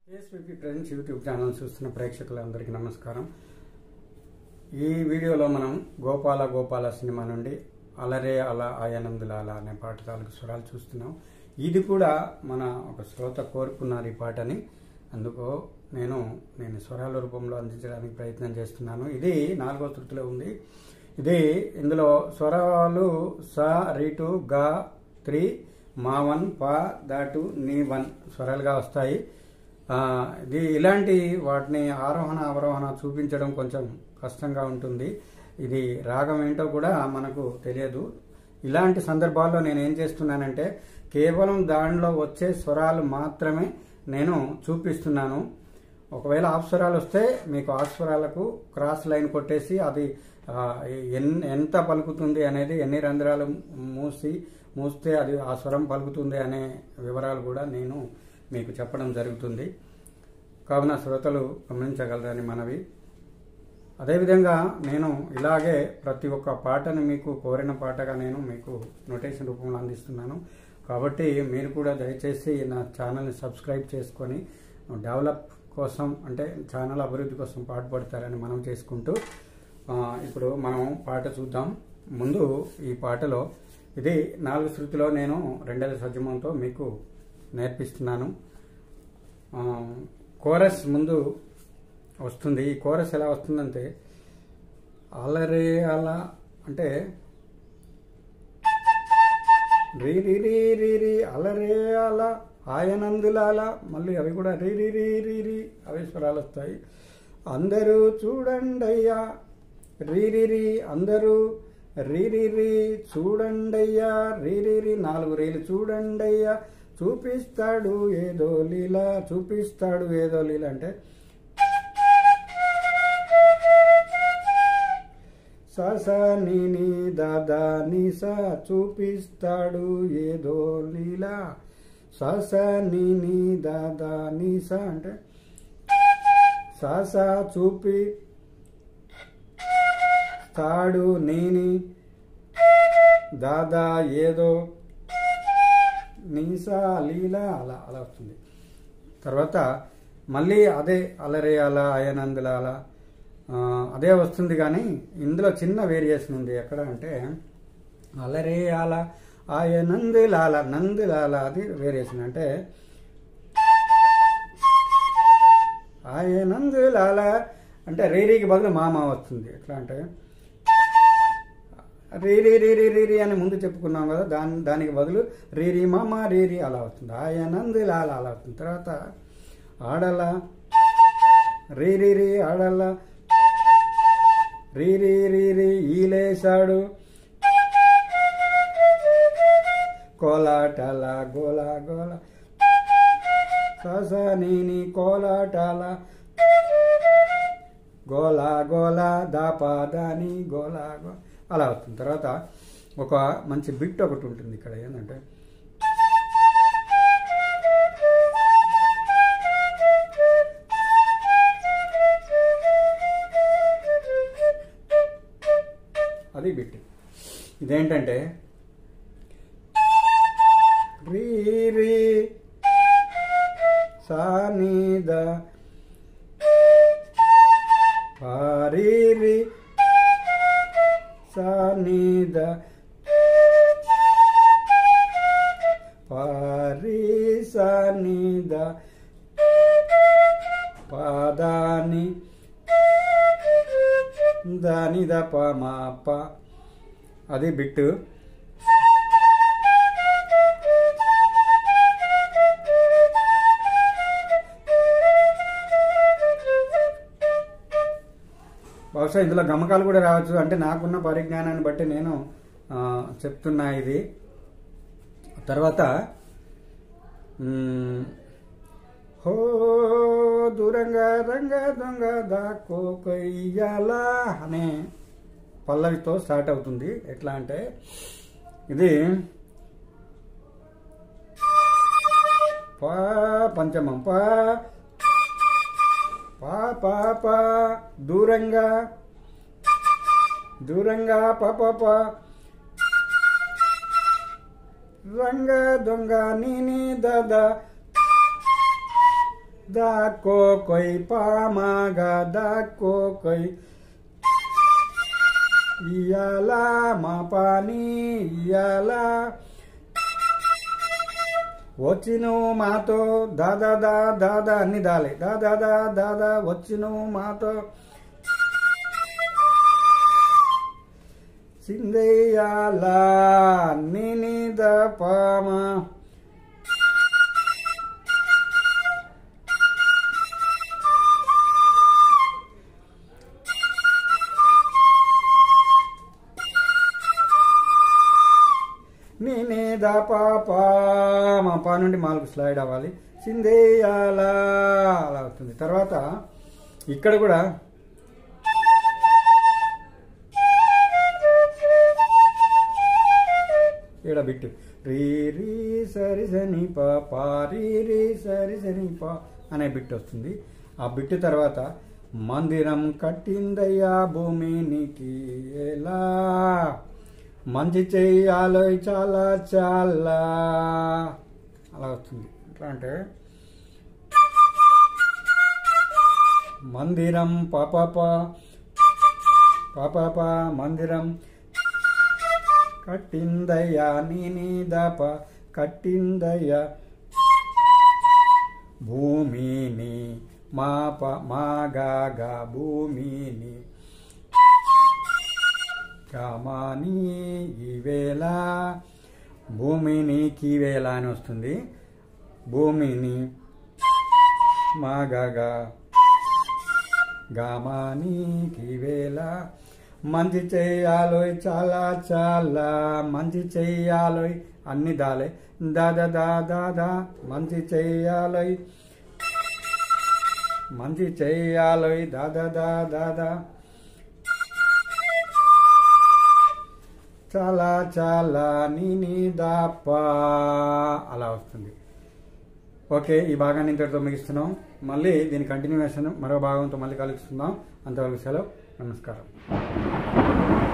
ఏఎస్విపి friends YouTube channel చూస్తున్న ప్రేక్షకులందరికీ నమస్కారం ఈ వీడియోలో మనం గోపాల గోపాల సినిమా నుండి అలరే అలా ఆయనందులాల అనే పాట తాలూకు స్వరాలు చూస్తున్నాం ఇది కూడా మన ఒక శ్రోత కోరుకున్నారు ఈ పాటని అందుకు నేను నేను స్వరాల రూపంలో అందించడానికి ప్రయత్నం చేస్తున్నాను ఇది నాలుగో తృతిలో ఉంది ఇది ఇందులో స్వరాలు స రీటు గా త్రీ మా వన్ పా దాటు నీ వన్ స్వరాలుగా వస్తాయి ఆ, ఇది ఇలాంటి వాటిని ఆరోహణ అవరోహణ చూపించడం కొంచెం కష్టంగా ఉంటుంది ఇది రాగం ఏంటో కూడా మనకు తెలియదు ఇలాంటి సందర్భాల్లో నేను ఏం చేస్తున్నానంటే కేవలం దానిలో వచ్చే స్వరాలు మాత్రమే నేను చూపిస్తున్నాను ఒకవేళ ఆఫ్ స్వరాలు వస్తే మీకు ఆఫ్ స్వరాలకు క్రాస్ లైన్ కొట్టేసి అది ఆ, ఎన్ ఎంత పలుకుతుంది అనేది ఎన్ని రంధ్రాలు మూసి మూస్తే అది ఆ స్వరం పలుకుతుంది అనే వివరాలు కూడా నేను మీకు చెప్పడం జరుగుతుంది కావున శ్రోతలు గమనించగలరని మనవి అదేవిధంగా నేను ఇలాగే ప్రతి ఒక్క పాటను మీకు కోరిన పాటగా నేను మీకు నోటేషన్ రూపంలో అందిస్తున్నాను కాబట్టి మీరు కూడా దయచేసి నా ఛానల్ని సబ్స్క్రైబ్ చేసుకొని డెవలప్ కోసం అంటే ఛానల్ అభివృద్ధి కోసం పాటుపడతారని మనం చేసుకుంటూ ఆ, ఇప్పుడు మనం పాట చూద్దాం ముందు ఈ పాటలో ఇది నాలుగు శృతిలో నేను రెండేళ్ళ సజ్జమంతో మీకు నేర్పిస్తున్నాను ఆ, కోరస్ ముందు వస్తుంది ఈ కోరస్ ఎలా వస్తుందంటే అలరే అలా అంటే రీ రీ రీ రీ రీ అలరే అలా ఆయనందులాల మళ్ళీ అవి కూడా రీ రీ రీ రీ రీ అవి స్వరాలు వస్తాయి అందరూ చూడండయ్యా రీ రీ రీ అందరూ రీ రీ రీ చూడండయ్యా రీ రీ రీ నాలుగు రీలు చూడండయ్యా చూపిస్తాడు ఏదో లీల చూపిస్తాడు ఏదో లీల అంటే సస నీ నీ దాదా నిస చూపిస్తాడు ఏదో లీల సస నీ నీ దాదా నిస అంటే సస చూపి తాడు నేని దాదా ఏదో నీసా లీల అలా అలా వస్తుంది తర్వాత మళ్ళీ అదే అలరే అలా అయనందుల అలా ఆ, అదే వస్తుంది కానీ ఇందులో చిన్న వేరియేషన్ ఉంది ఎక్కడ అంటే అలరే అలా ఆయనందులాల నందులాల అది వేరియేషన్ అంటే ఆయనందులాల అంటే రీరీకి బదులు మామ వస్తుంది ఎట్లా అంటే రీ రీ రీ రీ రీ రీ అని ముందు చెప్పుకున్నాం కదా దాని దానికి బదులు రీ రీ మామ రీ రీ అలా వస్తుంది ఆయనందు లాల అలా వస్తుంది తర్వాత ఆడల రీ రీ రీ ఆడల రీ రీ రీ రీ ఈలేశాడు కోలాటల గోలా గోల సస నీని కోలాటల గోలా గోలా దాపా దాని గోలా గో అలా వస్తుంది తర్వాత ఒక మంచి బిట్ ఒకటి ఉంటుంది ఇక్కడ ఏంటంటే అది బిట్ ఇదేంటంటే రీ రీ సానీద పారీరి సానీద పారి సానీద పాదాని దాని ద ప మా ప అది బిట్టు బహుశా ఇందులో గమకాలు కూడా రావచ్చు అంటే నాకున్న పరిజ్ఞానాన్ని బట్టి నేను ఆ, చెప్తున్నా ఇది తర్వాత మ్, హో దూరంగా రంగ దొంగ దాక్కో కొయ్యాలా అనే పల్లవితో స్టార్ట్ అవుతుంది ఎట్లా అంటే ఇది పా పంచమం పా పా పా పా దూరంగా దూరంగా పా పా పా రంగ దొంగ నీని దాదా దాక్కో కొయ్ పామాగా దాక్కో కొయ్ ఇయాల మా పాని ఇయాల వచ్చిను మాతో దాదా దా దాదా అన్ని దాలే దాదా దా దాదా వచ్చిను మాతో సిందయ్యాల నిని ద పామా నేనే దా పాప మా పా నుండి మాలకు స్లైడ్ అవ్వాలి సిందేయాల అలా అవుతుంది తర్వాత ఇక్కడ కూడా ఇక్కడ బిట్టు రీ రీ సరి సని పా పా రీ రీ సరి సని పా అనే బిట్ వస్తుంది ఆ బిట్టు తర్వాత మందిరం కట్టిందయ్యా భూమినికి ఎలా మంచి చెయ్యాలో చాలా చాలా అలా వస్తుంది ఎట్లా అంటే మందిరం పాపాప పాపాప మందిరం కట్టిందయ్యా నీ దప కట్టిందయ్యా భూమిని మా ప మా గా భూమిని కామాని ఈవేళ భూమిని కీవేళ అని వస్తుంది భూమిని మాగగా గామాని కీవేళ మంచి చెయ్యాలోయ్ చాలా చాలా మంచి చెయ్యాలోయ్ అన్ని దాలే దాదా దా దాదా మంచి చెయ్యాలోయ్ మంచి చెయ్యాలోయ్ దాదా దా దాదా చాలా చాలా నీ దాప అలా వస్తుంది ఓకే ఈ భాగాన్ని ఇంతటితో ముగిస్తున్నాం మళ్ళీ దీని కంటిన్యూషన్ మరో భాగంతో మళ్ళీ కలుస్తున్నాం అంతవరకు సెలవు నమస్కారం